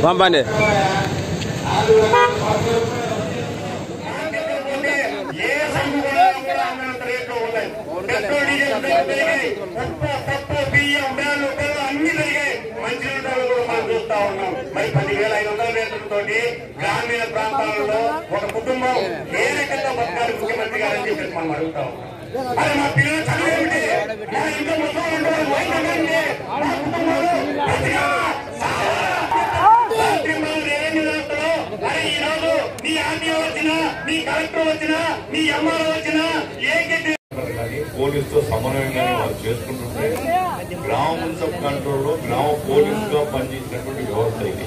పంపండి ఏ సంఘటన కూడా అన్నంత రేట్లు ఉన్నాయి పెట్రోల్ డీజిల్ ధరలు పెరిగాయి ఉప్పు పప్పు బియ్యం బేలు బెల్లం అన్ని పెరిగాయి మంచి ధరలు కూడా మనం చూస్తా ఉన్నాం మరి పదివేల ఐదు వందల రేట్లతోటి గ్రామీణ ప్రాంతాలలో ఒక కుటుంబం ఏ రకంగా బతకాలి ముఖ్యమంత్రి గారు అని చెప్పేసి మనం అడుగుతా ఉన్నాం మరి మా పిల్లలు చదివేమిటి మా ఇంట్లో ముసలి ఉండేవాళ్ళు వయసు ఏంటి? మా కుటుంబాలు బతికా? రాత్రి మనం రెవెన్యూ వ్యవస్థలో, అరే ఈ రోజు నీ ఆర్టీఓ వచ్చినా నీ కలెక్టర్ వచ్చినా నీ ఎంఆర్ఓ వచ్చినా ఏ గట్టి కానీ పోలీసుతో సమన్వయంగా వారు చేసుకుంటుంటే గ్రామ మున్సిపల్ కంట్రోల్ లో గ్రామ పోలీసుగా పనిచేసినటువంటి వ్యవస్థ ఇది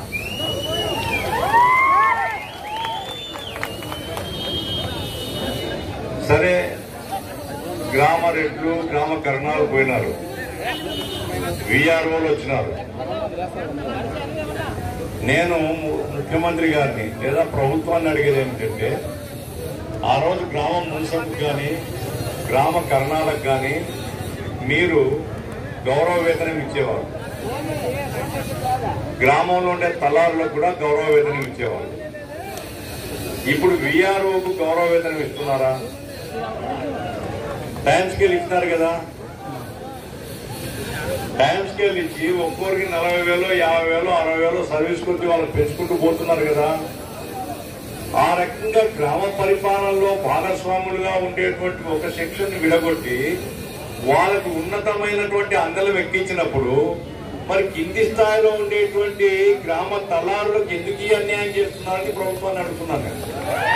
సరే గ్రామ రెడ్లు గ్రామ కరణాలు పోయినారు విఆర్ఓలు వచ్చినారు నేను ము- ముఖ్యమంత్రి గారిని లేదా ప్రభుత్వాన్ని అడిగేది ఏమిటంటే ఆ రోజు గ్రామం మున్సిపల్ కానీ గ్రామ కరణాలకు కానీ మీరు గౌరవ వేతనం ఇచ్చేవారు గ్రామంలో ఉండే తలారులకు కూడా గౌరవ వేతనం ఇచ్చేవారు ఇప్పుడు విఆర్ఓకు గౌరవ వేతనం ఇస్తున్నారా టైం స్కేల్ ఇస్తున్నారు కదా టైం స్కేల్ ఇచ్చి ఒక్కొక్కరికి నలభై వేలు యాభై వేలు అరవై వేలు సర్వీస్ కొద్ది వాళ్ళు పెంచుకుంటూ పోతున్నారు కదా ఆ రకంగా గ్రామ పరిపాలనలో భాగస్వాములుగా ఉండేటువంటి ఒక సెక్షన్ విడగొట్టి వాళ్ళకు ఉన్నతమైనటువంటి అందలం ఎక్కించినప్పుడు మరి కింది స్థాయిలో ఉండేటువంటి గ్రామ తలారులకు ఎందుకు ఈ అన్యాయం చేస్తున్నారని ప్రభుత్వాన్ని అడుగుతున్నాను నేను.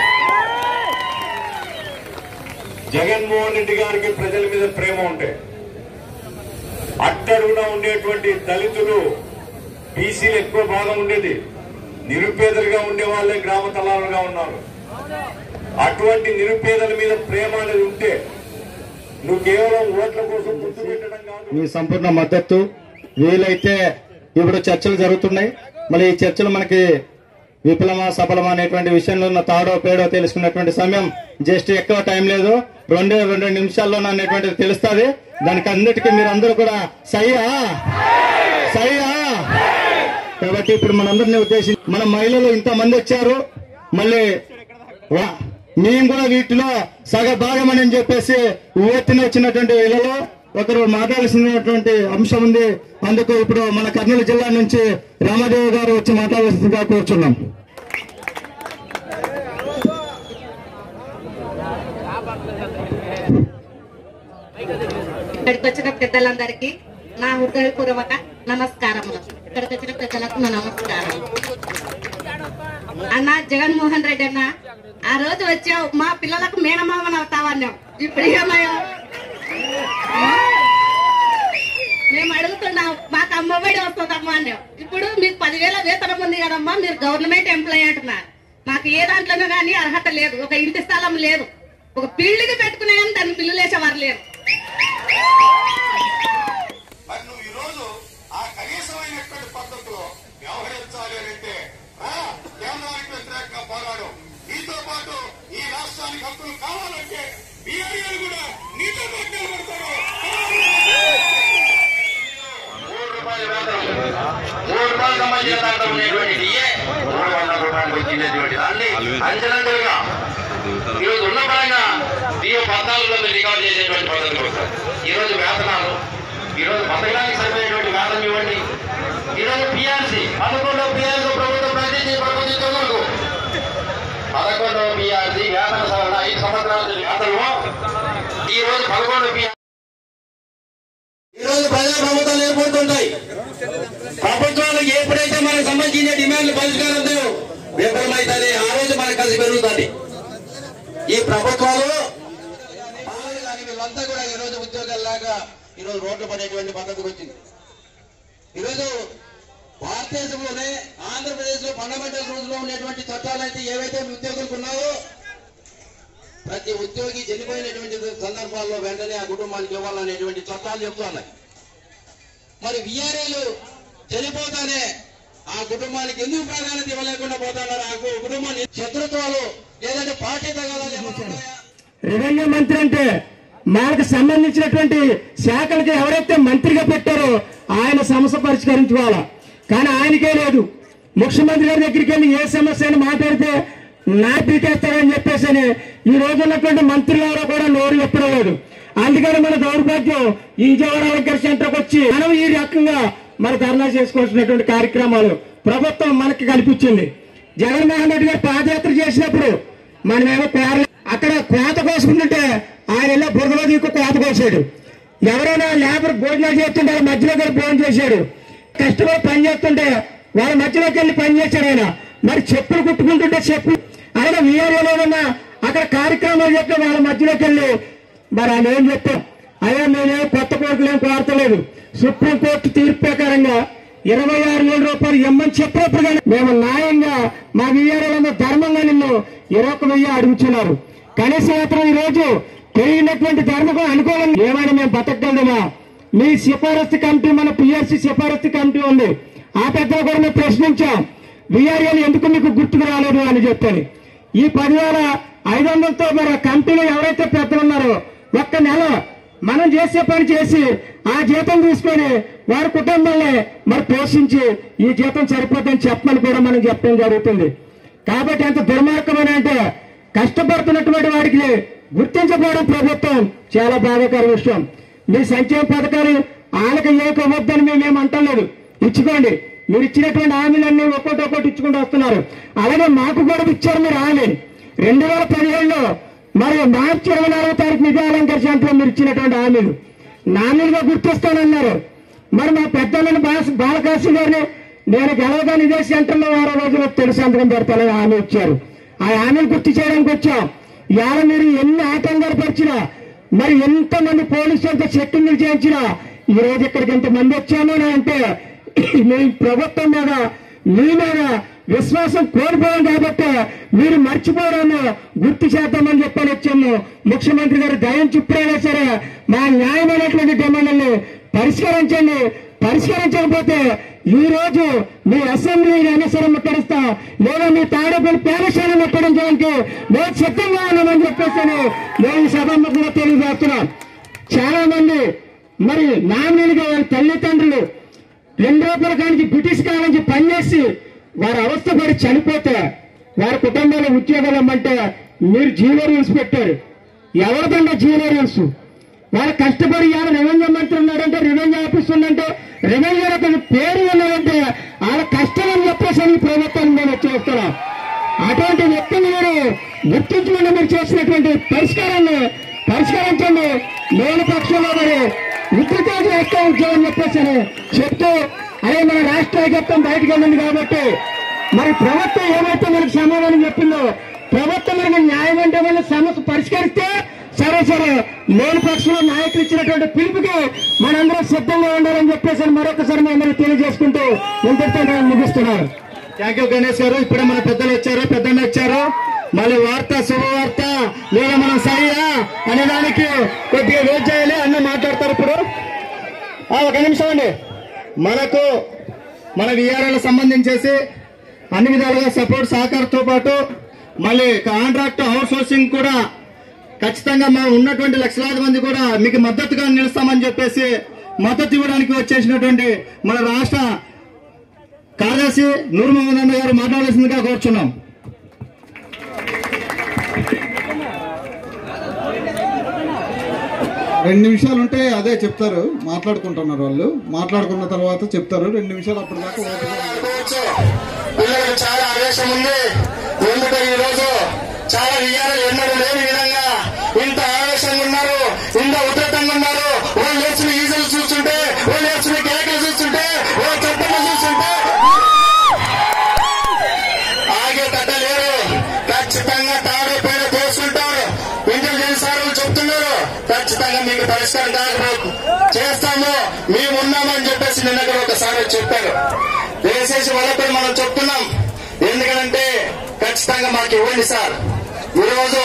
జగన్మోహన్ రెడ్డి గారికి ప్రజల మీద ప్రేమ ఉంటే అట్టడుగున ఉండేటువంటి దళితులు బీసీలు ఎక్కువ భాగం ఉండేది నిరుపేదలుగా ఉండే వాళ్ళే గ్రామ తలాలుగా ఉన్నారు అటువంటి నిరుపేదల మీద ప్రేమ అనేది ఉంటే నువ్వు కేవలం ఓట్ల కోసం గుర్తు పెట్టడం కాదు మీ సంపూర్ణ మద్దతు వీలైతే ఇప్పుడు చర్చలు జరుగుతున్నాయి మళ్ళీ ఈ చర్చలు మనకి విఫలమా సఫలమా అనేటువంటి విషయంలో ఉన్న తాడో పేడో తెలుసుకున్నటువంటి సమయం జస్ట్ ఎక్కువ టైం లేదు రెండే రెండు నిమిషాల్లో అనేటువంటిది తెలుస్తుంది దానికి అన్నిటికీ మీరు అందరూ కూడా సయ్యా సయ్యా కాబట్టి ఇప్పుడు మనందరినీ ఉద్దేశించి మన మహిళలు ఇంతమంది వచ్చారు మళ్ళీ వా- మేము కూడా వీటిలో సగ భాగం అని చెప్పేసి ఊవెత్తిన వచ్చినటువంటి ఇళ్లలో ఒకరు మాట్లాడాల్సినటువంటి అంశం ఉంది అందుకు ఇప్పుడు మన కర్నూలు జిల్లా నుంచి రామదేవ్ గారు వచ్చి మాట్లాడాల్సిందిగా కోరుచున్నాం ఇక్కడికి వచ్చిన పెద్దలందరికీ నా హృదయపూర్వక నమస్కారములు ఇక్కడికి వచ్చిన పెద్దలకు నా నమస్కారం అన్న జగన్మోహన్ రెడ్డి అన్న ఆ రోజు వచ్చావు మా పిల్లలకు మేనమామని అవుతావన్నావు ఇప్పుడు ఏమయ్యా మేము అడుగుతున్నాం మాకు అమ్మఒడి వస్తుందమ్మా అన్నావు ఇప్పుడు మీకు పదివేల వేతనం ఉంది కదమ్మా మీరు గవర్నమెంట్ ఎంప్లాయ్ అంటున్నారు మాకు ఏ దాంట్లోనూ కానీ అర్హత లేదు ఒక ఇంటి స్థలం లేదు ఒక బిల్డింగ్ పెట్టుకునే కానీ దాన్ని బిల్లులు వేసేవారు లేరు మరి నువ్వు ఈ రోజు ఆ కనీసమైనటువంటి పద్ధతిలో వ్యవహరించాలి అని అంటే రా, కేంద్రానికి వ్యతిరేకంగా పోరాడు నీతో పాటు ఈ రాష్ట్రానికి హక్కులు కావాలంటే బీఆర్ఏలు కూడా నీతో పాటు నిలబడతారు మూడు రూపాయల వేతనం మూడు రూపాయలు సంబంధించిన దాంట్లో ఉండేటువంటి డిఏ మూడు వందల రూపాయలకు వచ్చినటువంటి దాన్ని అంచనంతలుగా ఈరోజు ఉన్న పరంగా డిఏ పద్నాలుగులో మీరు రికార్డు చేసేటువంటి పద్ధతి వస్తారు ఈరోజు వేతనాలు ఈరోజు బతకడానికి సరిపోయేటువంటి వేతనం ఇవ్వండి ఈరోజు పిఆర్సీ పదకొండో పిఆర్సీ ప్రభుత్వం ప్రకటించి ప్రకటించే వరకు పదకొండో పిఆర్సీ వేతన సవరణ ఐదు సంవత్సరాల వేతనము ఈ రోజు పదకొండో పిఆర్ ఈ రోజు ప్రజా ప్రభుత్వాలు ఏర్పడుతుంటాయి ప్రభుత్వాలు ఎప్పుడైతే మనకు సంబంధించిన డిమాండ్లు పరిష్కారం విఫలమైతుంది ఆ రోజు మనకు కలిసి పెరుగుతుంది ఈ ప్రభుత్వాలు పాలన కానీ వీళ్ళంతా కూడా ఈ రోజు ఉద్యోగాల్లాగా ఈ రోజు రోడ్లు పడేటువంటి పద్ధతికి వచ్చింది ఈరోజు భారతదేశంలోనే ఆంధ్రప్రదేశ్ లో ఫండమెంటల్ రూల్స్ లో ఉండేటువంటి చట్టాలు అయితే ఏవైతే ఉద్యోగులకు ఉన్నాయో ప్రతి ఉద్యోగి చనిపోయినటువంటి సందర్భాల్లో వెంటనే ఆ కుటుంబానికి ఇవ్వాలనేటువంటి చట్టాలు చెప్తున్నాయి మరి విఆర్ఏలు చనిపోతానే ఆ కుటుంబానికి ఎందుకు ప్రాధాన్యత ఇవ్వలేకుండా పోతున్నారు ఆ కు- కుటుంబాన్ని శత్రుత్వాలు లేదంటే పార్టీ తగాదాలు ఏమైనా ఉన్నాయా? రెవెన్యూ మంత్రి అంటే మనకు సంబంధించినటువంటి శాఖలకి ఎవరైతే మంత్రిగా పెట్టారో ఆయన సమస్య పరిష్కరించుకోవాలా కానీ ఆయనకే లేదు ముఖ్యమంత్రి గారి దగ్గరికి వెళ్ళి ఏ సమస్య అని మాట్లాడితే నా పీకేస్తారని చెప్పేసి అని ఈ రోజు ఉన్నటువంటి మంత్రులు ఎవరో కూడా నోరు చెప్పడం లేదు అందుకని మన దౌర్భాగ్యం ఈ విజయవాడ ఆరోగ్య సెంటర్కి వచ్చి మనం ఈ రకంగా మన ధర్నా చేసుకోవాల్సినటువంటి కార్యక్రమాలు ప్రభుత్వం మనకి కల్పించింది జగన్మోహన్ రెడ్డి గారు పాదయాత్ర చేసినప్పుడు మనమేమో కోర అక్కడ కోత కోసుకుంటుంటే ఆయన వెళ్ళి బురదలో దిక్కు కోత కోసాడు ఎవరైనా లేబర్ భోజనాలు చేస్తుంటే వాళ్ళ మధ్యలో వెళ్ళి భోజనం చేశాడు కష్టపడి పని చేస్తుంటే వాళ్ళ మధ్యలోకి వెళ్ళి పని చేశాడు ఆయన మరి చెప్పులు కుట్టుకుంటుంటే చెప్పు ఆయన వీఆర్ఏలో ఉన్న అక్కడ కార్యక్రమాలు చెప్తే వాళ్ళ మధ్యలోకి వెళ్ళి మరి ఆయన ఏం చెప్పాం అయ్యా మేమేం కొత్త కోర్టులు ఏం కోరతలేదు సుప్రీంకోర్టు తీర్పు ప్రకారంగా ఇరవై ఆరు వేల రూపాయలు ఇమ్మని చెప్పినప్పుడు కానీ మేము న్యాయంగా మా వీఆర్ఏలో ధర్మంగా నిన్ను ఇరవై ఒక వెయ్యి అడుగుతున్నారు కనీసం మాత్రం ఈ రోజు పెరిగినటువంటి ధర్మం అనుకోవాలి ఏమైనా మేము బతకగలమా మీ సిఫారసు కమిటీ మన పిఆర్సీ సిఫారసు కమిటీ ఉంది ఆ పెద్దలు కూడా మేము ప్రశ్నించాం వీఆర్ఏలు ఎందుకు మీకు గుర్తుకు రాలేదు అని చెప్పని ఈ పదివేల ఐదు వందలతో మరి ఆ కంపెనీలో ఎవరైతే పెద్దలు ఉన్నారో ఒక్క నెల మనం చేసే పని చేసి ఆ జీతం తీసుకొని వారి కుటుంబాన్ని మరి పోషించి ఈ జీతం సరిపోతుందని చెప్పమని కూడా మనం చెప్పడం జరుగుతుంది కాబట్టి ఎంత దుర్మార్గమైన అంటే కష్టపడుతున్నటువంటి వాడికి గుర్తించబడడం ప్రభుత్వం చాలా బాధాకర విషయం మీ సంక్షేమ పథకాలు వాళ్ళకి ఏకవద్దని మేమేం అంటలేదు ఇచ్చుకోండి మీరు ఇచ్చినటువంటి హామీలన్నీ ఒక్కొక్కటి ఒక్కొక్కటి ఇచ్చుకుంటూ వస్తున్నారు అలాగే మాకు కూడా ఇచ్చారు మీరు హామీ రెండు వేల పదిహేడులో మరి మార్చి ఇరవై నాలుగో తారీఖు నిధి అలంకర సెంటర్ మీరు ఇచ్చినటువంటి హామీలు నామీలుగా గుర్తిస్తానన్నారు మరి మా పెద్దలను బాలకాశి గారిని నేను గెలవగానే ఇదే సెంటర్లో వారో రోజులు తెలుసు సంతకం పెడతానని హామీ ఇచ్చారు ఆ హామీలు గుర్తు చేయడానికి వచ్చాం ఇవాళ మీరు ఎన్ని ఆటంకాలు పరిచినా మరి ఎంత మంది పోలీసులతో చెక్కింగ్లు చేయించినా ఈ రోజు ఇక్కడికి ఎంత మంది వచ్చాము అని అంటే మీ ప్రభుత్వం మీద మీ మీద విశ్వాసం కోల్పోయాం కాబట్టి మీరు మర్చిపోవడాన్ని గుర్తు చేద్దామని చెప్పని వచ్చాము ముఖ్యమంత్రి గారు దయం చుప్పుడైనా సరే మా న్యాయమైనటువంటి డిమాండ్ని పరిష్కరించండి పరిష్కరించకపోతే ఈ రోజు మీ అసెంబ్లీ అనసరం ముట్టడిస్తా లేదా మీ తాడేపల్లి పేరశాల ముట్టడించడానికి మేము సిద్ధంగా ఉన్నామని చెప్పేసి నేను ఈ సభాముఖంగా తెలియజేస్తున్నాం చాలా మంది మరి నామినీలుగా వాళ్ళ తల్లిదండ్రులు రెండో పథకానికి బ్రిటిష్ కాలం నుంచి పనిచేసి వారు అవస్థపడి చనిపోతే వారి కుటుంబాల ఉద్యోగాలు ఇమ్మంటే మీరు జీవో రూల్స్ పెట్టారు ఎవరిదండ జీవో రూల్స్ వారు కష్టపడి ఎవరు రెవెన్యూ మంత్రి ఉన్నాడంటే రెవెన్యూ ఆఫీస్ ఉందంటే రెవెన్యూ అతని పేరు ఉన్నదంటే వాళ్ళ కష్టం అని చెప్పేసి ఈ ప్రభుత్వాన్ని మేము వచ్చేస్తున్నాం అటువంటి వ్యక్తిని మీరు గుర్తించమని మీరు చేసినటువంటి పరిష్కారాన్ని పరిష్కరించండి లేని పక్షంలో మరి ఉద్రితోటి ఎక్కువ ఉద్యోగం చెప్పేసి అని చెప్తూ అదే మన రాష్ట్ర ఐక్యత్వం బయటకు వెళ్ళింది కాబట్టి మరి ప్రభుత్వం ఏమైతే మనకు సమాధానం చెప్పిందో ప్రభుత్వం మనకి న్యాయం అంటే వాళ్ళ సమస్య పరిష్కరిస్తే సరే సరే లేని పక్షంలో నాయకులు ఇచ్చినటువంటి పిలుపుకి మనందరం సిద్ధంగా ఉండాలని చెప్పేసి మరొకసారి మేము తెలియజేసుకుంటూ ఇంతటితో నేను ముగిస్తున్నాను థ్యాంక్ యూ గణేష్ గారు ఇప్పుడే మన పెద్దలు వచ్చారు పెద్దలు వచ్చారు మళ్ళీ వార్త శుభవార్త లేదా మనం సరియా అనే దానికి కొద్దిగా వెయిట్ చేయాలి అన్న మాట్లాడతారు ఇప్పుడు ఆ, ఒక నిమిషం అండి మనకు మన విఆర్ఎల్ సంబంధించేసి అన్ని విధాలుగా సపోర్ట్ సహకారంతో పాటు మళ్ళీ కాంట్రాక్ట్ అవుట్ సోర్సింగ్ కూడా ఖచ్చితంగా మనం ఉన్నటువంటి లక్షలాది మంది కూడా మీకు మద్దతుగా నిలుస్తామని చెప్పేసి మద్దతు ఇవ్వడానికి వచ్చేసినటువంటి మన రాష్ట్ర కార్యదర్శి నూరు మహమ్మద్ అన్న గారు మాట్లాడాల్సిందిగా కోరుచున్నాం రెండు నిమిషాలు ఉంటే అదే చెప్తారు మాట్లాడుకుంటున్నారు వాళ్ళు మాట్లాడుకున్న తర్వాత చెప్తారు రెండు నిమిషాలు అప్పటిదాకా ఓపిక ఉంది. అనుకోవచ్చు. పిల్లలకు చాలా ఆవేశం ఉంది ఎందుకంటే ఈ రోజు చాలా వియ్యాలు ఎన్నడూ లేని విధంగా ఇంత ఆవేశంగా ఉన్నారు ఇంత ఉధృతంగా ఉన్నారు వాళ్ళు వేసిన ఈజలు చూస్తుంటే వాళ్ళు వేసిన కేకలు చూస్తుంటే వాళ్ళ చట్టలు చూస్తుంటే ఆగే తట్టలేరు ఖచ్చితంగా తాడు పేడ తోసుకుంటారు ఇంటెలిజెన్స్ సార్లు చెప్తున్నారు ఖచ్చితంగా మీకు పరిష్కారం కాకపోతే చేస్తాము మేము ఉన్నామని చెప్పేసి నిన్న కూడా ఒకసారి చెప్పారు వేసేసి వాళ్ళపై మనం చెప్తున్నాం ఎందుకంటే ఖచ్చితంగా మాకు ఇవ్వండి సార్ ఈరోజు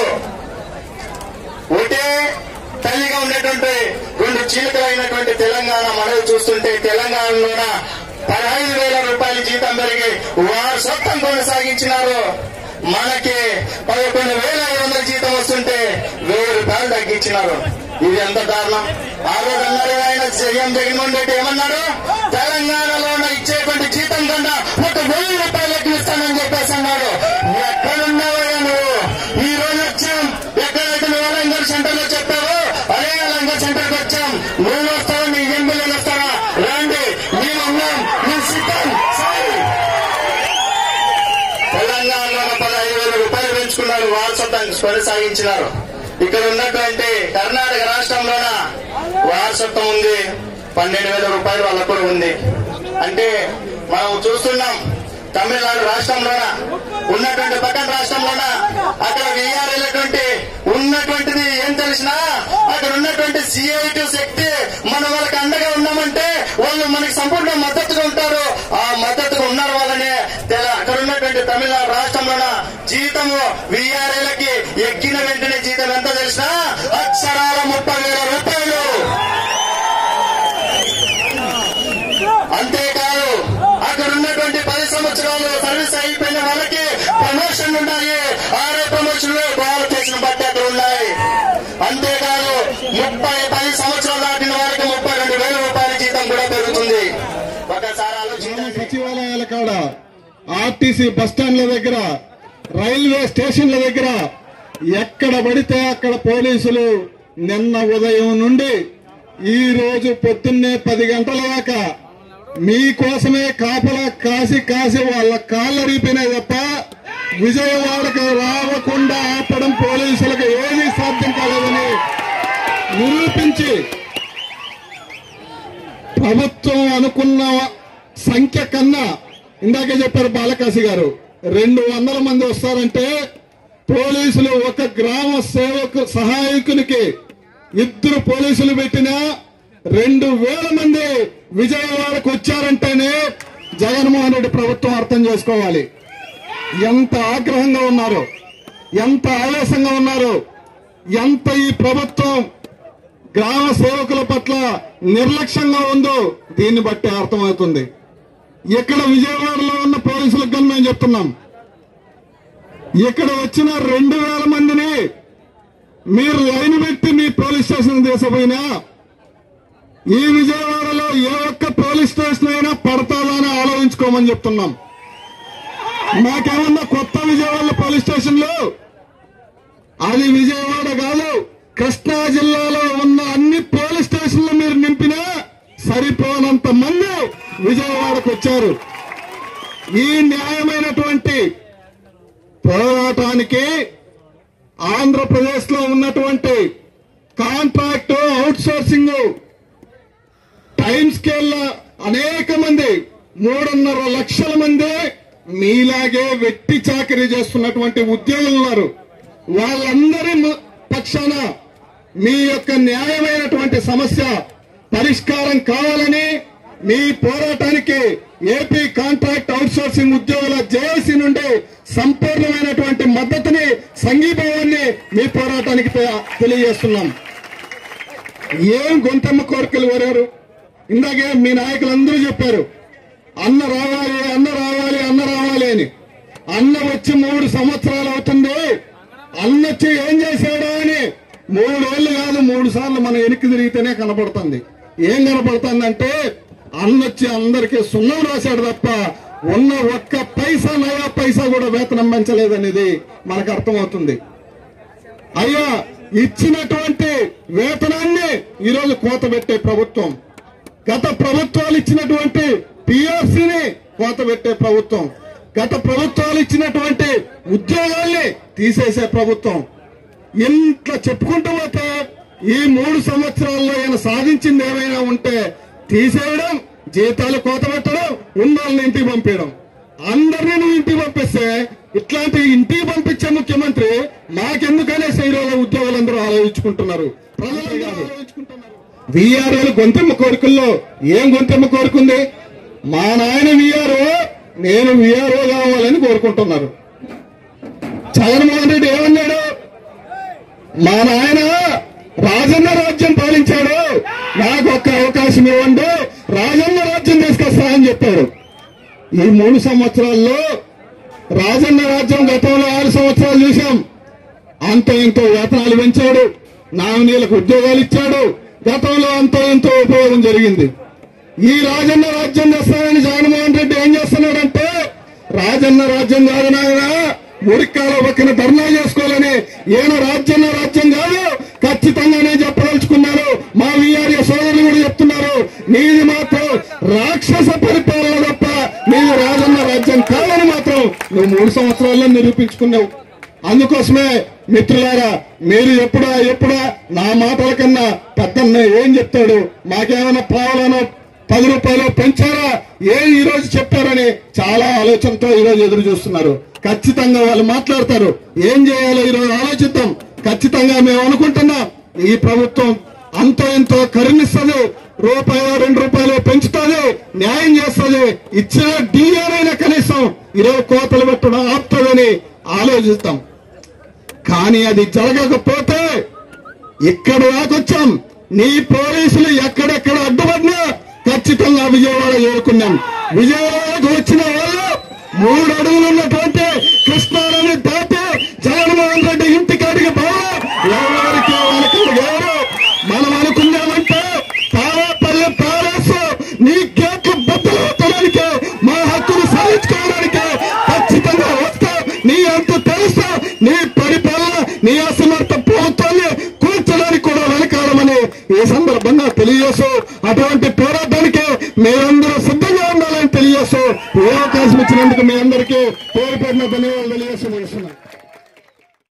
ఒకటే తల్లిగా ఉండేటువంటి రెండు చీలికలు అయినటువంటి తెలంగాణ మనవి చూస్తుంటే తెలంగాణలోన పదహైదు వేల రూపాయల జీతం పెరిగి వారు సొంతం కొనసాగించినారు మనకి పదకొండు వేల ఐదు వందల జీతం వస్తుంటే వెయ్యి రూపాయలు తగ్గించినారు ఇది ఎంత దారుణం ఆ రోజు అన్నారు ఆయన సీఎం జగన్మోహన్ రెడ్డి ఏమన్నారు తెలంగాణలో ఇచ్చేటువంటి జీతం కన్నా ఒక వెయ్యి రూపాయలు జీతం సాయి. తెలంగాణలో పదహైదు వేల రూపాయలు పెంచుకున్నారు వారసత్వాన్ని కొనసాగించినారు ఇక్కడ ఉన్నటువంటి కర్ణాటక రాష్ట్రంలోన వారసత్వం ఉంది పన్నెండు వేల రూపాయలు వాళ్ళకు కూడా ఉంది అంటే మనం చూస్తున్నాం తమిళనాడు రాష్ట్రంలోన ఉన్నటువంటి పక్కన రాష్ట్రంలోన అక్కడ వీఆర్ఎల్టువంటి ఉన్నటువంటిది ఏం తెలిసినా అక్కడ ఉన్నటువంటి సిఐటి శక్తి మనం వాళ్ళకి అండగా ఉన్నామంటే వాళ్ళు మనకి సంపూర్ణ మద్దతుగా ఉంటారు ఆ మద్దతుగా ఉన్న వాళ్ళనే తెల- అక్కడ ఉన్నటువంటి తమిళనాడు రాష్ట్రంలోన జీతము వీఆర్ఎల్కి ఎక్కిన వెంటనే జీతం ఎంత తెలిసినా అక్షరాల ముప్పై వేల రూపాయలు అంతేకాదు అక్కడ ఉన్నటువంటి పది సంవత్సరాలు సర్వీస్ అయిపోయిన వాళ్ళకి ప్రమోషన్ ఉన్నాయి ఆరో ప్రమోషన్లు క్వాలిఫికేషన్ బట్టి అక్కడ ఉన్నాయి అంతేకాదు ముప్పై పది సంవత్సరాలు దాటిన వారికి ముప్పై రెండు వేల రూపాయల జీతం కూడా పెరుగుతుంది ఒకసారి ఆలోచించండి సచివాలయాల కాడ ఆర్టీసీ బస్ స్టాండ్ల దగ్గర రైల్వే స్టేషన్ల దగ్గర ఎక్కడ పడితే అక్కడ పోలీసులు నిన్న ఉదయం నుండి ఈ రోజు పొద్దున్నే పది గంటల దాకా మీకోసమే కాపలా కాసి కాసి వాళ్ళ కాళ్ళ రీపినాయి తప్ప విజయవాడకు రావకుండా ఆపడం పోలీసులకు ఏమీ సాధ్యం కాలేదని నిరూపించి ప్రభుత్వం అనుకున్న సంఖ్య కన్నా ఇందాకే చెప్పారు బాలకాశి గారు రెండు వందల మంది వస్తారంటే పోలీసులు ఒక గ్రామ సేవకు సహాయకునికి ఇద్దరు పోలీసులు పెట్టినా రెండు వేల మంది విజయవాడకు వచ్చారంటేనే జగన్మోహన్ రెడ్డి ప్రభుత్వం అర్థం చేసుకోవాలి ఎంత ఆగ్రహంగా ఉన్నారు ఎంత ఆవేశంగా ఉన్నారు ఎంత ఈ ప్రభుత్వం గ్రామ సేవకుల పట్ల నిర్లక్ష్యంగా ఉందో దీన్ని బట్టి అర్థమవుతుంది ఇక్కడ విజయవాడలో ఉన్న పోలీసులకు కానీ మేము చెప్తున్నాం ఇక్కడ వచ్చిన రెండు వేల మందిని మీరు లైన్ పెట్టి మీ పోలీస్ స్టేషన్ తీసుకుపోయినా ఈ విజయవాడలో ఏ ఒక్క పోలీస్ స్టేషన్ అయినా పడతాదా అని ఆలోచించుకోమని చెప్తున్నాం మాకేమన్నా కొత్త విజయవాడ పోలీస్ స్టేషన్లు అది విజయవాడ కాదు కృష్ణా జిల్లాలో ఉన్న అన్ని పోలీస్ స్టేషన్లు మీరు నింపినా సరిపోనంత మంది విజయవాడకు వచ్చారు ఈ న్యాయమైనటువంటి పోరాటానికి ఆంధ్రప్రదేశ్ లో ఉన్నటువంటి contract outsourcing time scale లో అనేక మంది మూడున్నర లక్షల మంది మీలాగే వెట్టి చాకరీ చేస్తున్నటువంటి ఉద్యోగులు ఉన్నారు వాళ్ళందరి మ- పక్షాన మీ యొక్క న్యాయమైనటువంటి సమస్య పరిష్కారం కావాలని మీ పోరాటానికి ఏపీ కాంట్రాక్ట్ అవుట్సోర్సింగ్ ఉద్యోగుల జేఏసీ నుండి సంపూర్ణమైనటువంటి మద్దతుని సంఘీభావాన్ని మీ పోరాటానికి తె- తెలియజేస్తున్నాం ఏం గొంతమ్మ కోరికలు కోరారు ఇందాకే మీ నాయకులందరూ చెప్పారు అన్న రావాలి అన్న రావాలి అన్న రావాలి అని అన్న వచ్చి మూడు సంవత్సరాలు అవుతుంది అన్న వచ్చి ఏం చేశాడు అని మూడేళ్లు కాదు మూడు సార్లు మనం వెనక్కి తిరిగితేనే కనపడుతుంది ఏం కనపడుతుందంటే అన్న వచ్చి అందరికీ సున్నం రాశాడు తప్ప ఉన్న ఒక్క పైసా నయా పైసా కూడా వేతనం పెంచలేదనేది మనకు అర్థమవుతుంది అయ్యా ఇచ్చినటువంటి వేతనాన్ని ఈరోజు కోత పెట్టే ప్రభుత్వం గత ప్రభుత్వాలు ఇచ్చినటువంటి పిఆర్సీని కోత పెట్టే ప్రభుత్వం గత ప్రభుత్వాలు ఇచ్చినటువంటి ఉద్యోగాల్ని తీసేసే ప్రభుత్వం ఇంత చెప్పుకుంటూ పోతే ఈ మూడు సంవత్సరాల్లో ఈయన సాధించింది ఏమైనా ఉంటే తీసేయడం జీతాలు కోత పెట్టడం ఉన్నోళ్ళని ఇంటికి పంపించడం అందరినీ నువ్వు ఇంటికి పంపిస్తే ఇట్లాంటి ఇంటికి పంపించే ముఖ్యమంత్రి మాకెందుకనే శరీరాల ఉద్యోగులందరూ ఆలోచించుకుంటున్నారు ప్రజలు కాదు విఆర్ఓలు గొంతెమ్మ కోరికల్లో ఏం గొంతెమ్మ కోరుకుంది మా నాయన విఆర్ఓ నేను విఆర్ఓ కావాలని కోరుకుంటున్నారు జగన్మోహన్ రెడ్డి ఏమన్నాడు మా నాయన రాజన్న రాజ్యం పాలించాడు నాకు ఒక్క అవకాశం ఇవ్వండి రాజన్న రాజ్యం తీసుకొస్తా అని చెప్పాడు ఈ మూడు సంవత్సరాల్లో రాజన్న రాజ్యం గతంలో ఆరు సంవత్సరాలు చూశాం అంత ఇంతో వేతనాలు పెంచాడు నామినీలకు ఉద్యోగాలు ఇచ్చాడు గతంలో అంత ఎంతో ఉపయోగం జరిగింది ఈ రాజన్న రాజ్యం చేస్తానని జగన్మోహన్ రెడ్డి ఏం చేస్తున్నాడంటే రాజన్న రాజ్యం కాదు నాయన మురికాల పక్కన ధర్నా చేసుకోవాలని ఈయన రాజ్యన్న రాజ్యం కాదు ఖచ్చితంగానే చెప్పదలుచుకున్నారు మా వీఆర్ఏ సోదరులు కూడా చెప్తున్నారు నీది మాత్రం రాక్షస పరిపాలన తప్ప నీది రాజన్న రాజ్యం కాదని మాత్రం నువ్వు మూడు సంవత్సరాల్లో నిరూపించుకున్నావు అందుకోసమే మిత్రులారా మీరు ఎప్పుడా ఎప్పుడా నా మాటల కన్నా పెద్దన్న ఏం చెప్తాడు మాకేమైనా పావులను పది రూపాయలు పెంచారా ఏం ఈ రోజు చెప్పారని చాలా ఆలోచనతో ఈ రోజు ఎదురు చూస్తున్నారు ఖచ్చితంగా వాళ్ళు మాట్లాడతారు ఏం చేయాలో ఈ రోజు ఆలోచిద్దాం ఖచ్చితంగా మేము అనుకుంటున్నాం ఈ ప్రభుత్వం అంతో ఎంతో కరుణిస్తుంది రూపాయలు రెండు రూపాయలు పెంచుతుంది న్యాయం చేస్తుంది ఇచ్చిన డిఏనైనా కనీసం ఇరవై కోతలు పెట్టడం ఆపుతుందని ఆలోచిస్తాం కానీ అది జరగకపోతే ఇక్కడ దాకొచ్చాం నీ పోలీసులు ఎక్కడెక్కడ అడ్డుపడినా ఖచ్చితంగా విజయవాడ చేరుకున్నాం విజయవాడకు వచ్చిన వాళ్ళు మూడు అడుగులు ఉన్నటువంటి కృష్ణానది దాటి జగన్మోహన్ రెడ్డి ఇంటికాడికి పోవా ఎవరికి వాళ్ళకి ఎవరు మనం అనుకున్నామంటే తారాపల్లి ప్యాలెస్ నీ గేట్లు బద్దలవుతానికి మా హక్కును సాధించుకోవడానికి ఖచ్చితంగా వస్తా నీ అంత తెలుస్తా నీ పరిపాలన నీ అసమర్థ ప్రభుత్వాన్ని కూర్చోడానికి కూడా వెనకాడమని ఈ సందర్భంగా తెలియజేస్తూ అటువంటి పోరాటానికి మీరందరూ సిద్ధంగా ఉండాలని తెలియజేస్తూ ఈ అవకాశం ఇచ్చినందుకు మీ అందరికీ పేరు పేరున ధన్యవాదాలు తెలియజేస్తూ ముగిస్తున్నాను